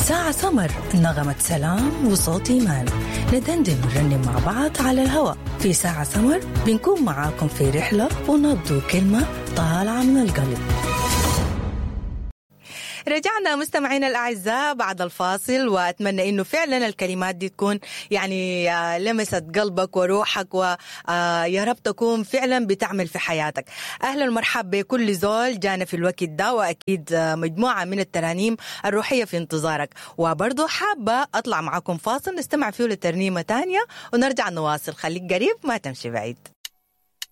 ساعة سمر نغمة سلام وصوت إيمان ندندن ونرنم مع بعض على الهواء في ساعة سمر بنكون معاكم في رحلة ونبدو كلمة طالعة من القلب رجعنا مستمعينا الاعزاء بعد الفاصل واتمنى انه فعلا الكلمات دي تكون يعني آه، لمست قلبك وروحك ويا رب تكون فعلا بتعمل في حياتك اهلا ومرحبا بكل زول جانا في الوقت ده واكيد آه، مجموعه من الترانيم الروحيه في انتظارك وبرضه حابه اطلع معاكم فاصل نستمع فيه لترنيمه تانية ونرجع نواصل خليك قريب ما تمشي بعيد